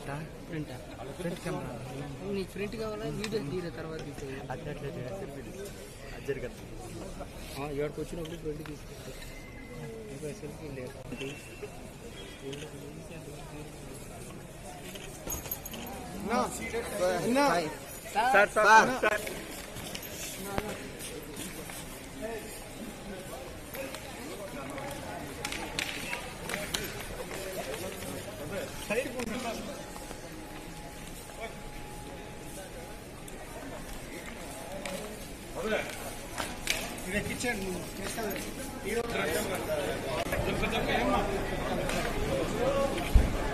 front front camera నీకు front కావాలా video తీరే తర్వాత తీసేది ఏడుకు వచ్చినప్పుడు ఫ్రంట్ తీసుకుంటారు ఇంకా సెల్ఫీ లేదు సార్ సార్ కిచెన్